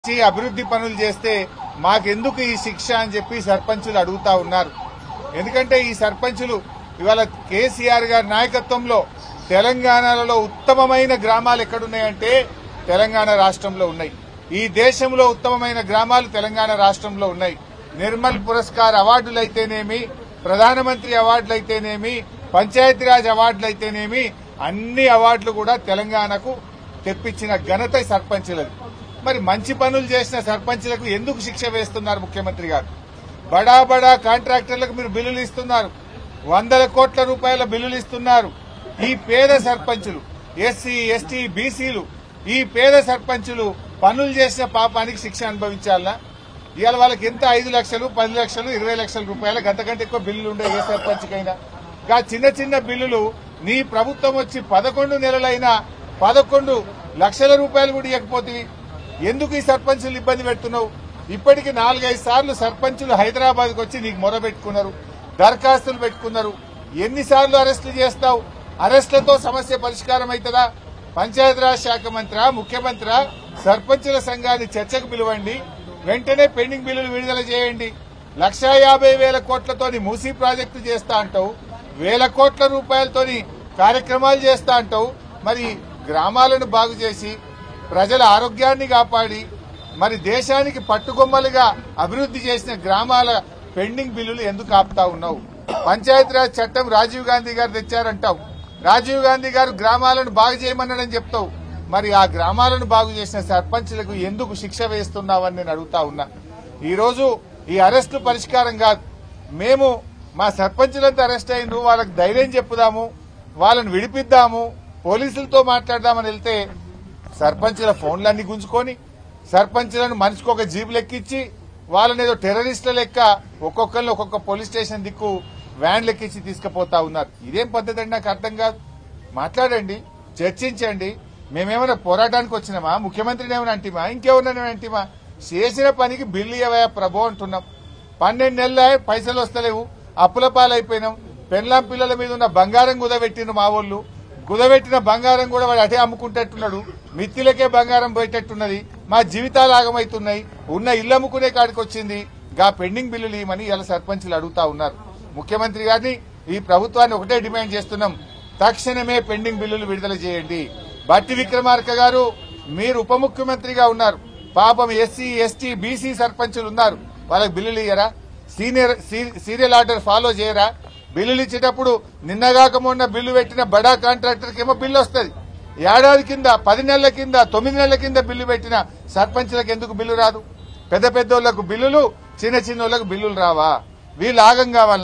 చేసి అభివృద్ధి పనులు చేస్తే మాకెందుకు ఈ శిక్ష అని చెప్పి సర్పంచులు అడుగుతా ఉన్నారు ఎందుకంటే ఈ సర్పంచులు ఇవాళ కేసీఆర్ గారి నాయకత్వంలో తెలంగాణలో ఉత్తమమైన గ్రామాలు ఎక్కడున్నాయంటే తెలంగాణ రాష్ట్రంలో ఉన్నాయి ఈ దేశంలో ఉత్తమమైన గ్రామాలు తెలంగాణ రాష్ట్రంలో ఉన్నాయి నిర్మల్ పురస్కార్ అవార్డులు అయితేనేమి ప్రధానమంత్రి అవార్డులు అయితేనేమి పంచాయతీరాజ్ అవార్డులు అయితేనేమి అన్ని అవార్డులు కూడా తెలంగాణకు తెప్పించిన ఘనత ఈ సర్పంచులది మరి మంచి పనులు చేసిన సర్పంచులకు ఎందుకు శిక్ష వేస్తున్నారు ముఖ్యమంత్రి గారు బడా బడా కాంట్రాక్టర్లకు మీరు బిల్లులు ఇస్తున్నారు వందల కోట్ల రూపాయల బిల్లులు ఇస్తున్నారు ఈ పేద సర్పంచులు ఎస్సీ ఎస్టీ బీసీలు ఈ పేద సర్పంచులు పనులు చేసిన పాపానికి శిక్ష అనుభవించాలనా ఇవాళ వాళ్ళకి ఎంత ఐదు లక్షలు పది లక్షలు ఇరవై లక్షల రూపాయలకు అంతకంటే ఎక్కువ బిల్లులు ఉండే ఏ సర్పంచ్కైనా గా చిన్న చిన్న బిల్లులు నీ ప్రభుత్వం వచ్చి పదకొండు నెలలైనా పదకొండు లక్షల రూపాయలు కూడా ఇవ్వకపోతే ఎందుకు ఈ సర్పంచులు ఇబ్బంది పెడుతున్నావు ఇప్పటికి నాలుగైదు సార్లు సర్పంచులు హైదరాబాద్కి వచ్చి నీకు మొర పెట్టుకున్నారు దరఖాస్తులు పెట్టుకున్నారు ఎన్నిసార్లు అరెస్టులు చేస్తావు అరెస్టులతో సమస్య పరిష్కారం అవుతుందా పంచాయతీరాజ్ శాఖ మంత్రి ముఖ్యమంత్రి సర్పంచుల సంఘాన్ని చర్చకు పిలవండి వెంటనే పెండింగ్ బిల్లులు విడుదల చేయండి లక్షా యాభై వేల కోట్లతోని మూసీ ప్రాజెక్టు చేస్తా అంటావు వేల కోట్ల రూపాయలతోని కార్యక్రమాలు చేస్తా అంటావు మరి గ్రామాలను బాగు చేసి ప్రజల ఆరోగ్యాన్ని కాపాడి మరి దేశానికి పట్టుకొమ్మలుగా అభివృద్ధి చేసిన గ్రామాల పెండింగ్ బిల్లులు ఎందుకు ఆపుతా ఉన్నావు పంచాయతీరాజ్ చట్టం రాజీవ్ గాంధీ గారు తెచ్చారంటావు రాజీవ్ గాంధీ గారు గ్రామాలను బాగు చేయమన్నాడని చెప్తావు మరి ఆ గ్రామాలను బాగు చేసిన సర్పంచులకు ఎందుకు శిక్ష వేస్తున్నావని నేను అడుగుతా ఉన్నా ఈ రోజు ఈ అరెస్టు పరిష్కారం కాదు మేము మా సర్పంచులంతా అరెస్ట్ అయినరు వాళ్ళకి ధైర్యం చెప్పుదాము వాళ్ళని విడిపిద్దాము పోలీసులతో మాట్లాడదామని వెళ్తే సర్పంచుల ఫోన్లన్నీ గుంజుకొని సర్పంచులను మనిషికి ఒక జీబు లెక్కించి వాళ్ళని ఏదో టెర్రరిస్టుల లెక్క ఒక్కొక్కరిని ఒక్కొక్క పోలీస్ స్టేషన్ దిక్కు వ్యాన్ లెక్కించి తీసుకుపోతా ఉన్నారు ఇదేం పద్ధతి అండి నాకు అర్థం కాదు మాట్లాడండి చర్చించండి మేమేమైనా పోరాటానికి వచ్చినామా ముఖ్యమంత్రిని ఏమైనా అంటిమా ఇంకెవరినైనా అంటిమా చేసిన పనికి బిల్లు ఇవ్వయా ప్రభు అంటున్నాం పన్నెండు నెలల పైసలు వస్తలేవు అప్పుల పాలైపోయినాం పెన్లాం పిల్లల మీద ఉన్న బంగారం కుదబెట్టిన మా వాళ్ళు కుదబెట్టిన బంగారం కూడా వాడు అటే అమ్ముకుంటట్టున్నాడు మిత్తిలకే బంగారం పోయేటట్టున్నది మా జీవితాలు ఆగమవుతున్నాయి ఉన్న ఇల్లు అమ్ముకునే కాడికి వచ్చింది గా పెండింగ్ బిల్లులు ఇవ్వమని ఇలా సర్పంచులు అడుగుతా ఉన్నారు ముఖ్యమంత్రి గారిని ఈ ప్రభుత్వాన్ని ఒకటే డిమాండ్ చేస్తున్నాం తక్షణమే పెండింగ్ బిల్లులు విడుదల చేయండి బట్టి విక్రమార్క గారు మీరు ఉప ముఖ్యమంత్రిగా ఉన్నారు పాపం ఎస్సీ ఎస్టీ బీసీ సర్పంచులు ఉన్నారు వాళ్ళకి బిల్లులు ఇయ్యరా సీనియర్ సీ- సీరియల్ ఆర్డర్ ఫాలో చేయరా బిల్లులు ఇచ్చేటప్పుడు నిన్నగాక మొన్న బిల్లు పెట్టిన బడా కాంట్రాక్టర్కి ఏమో బిల్లు వస్తుంది ఏడాది కింద పది నెలల కింద తొమ్మిది నెలల కింద బిల్లు పెట్టిన సర్పంచులకు ఎందుకు బిల్లు రాదు పెద్ద పెద్ద బిల్లులు చిన్న చిన్న బిల్లులు రావా వీళ్ళు ఆగం కావాలి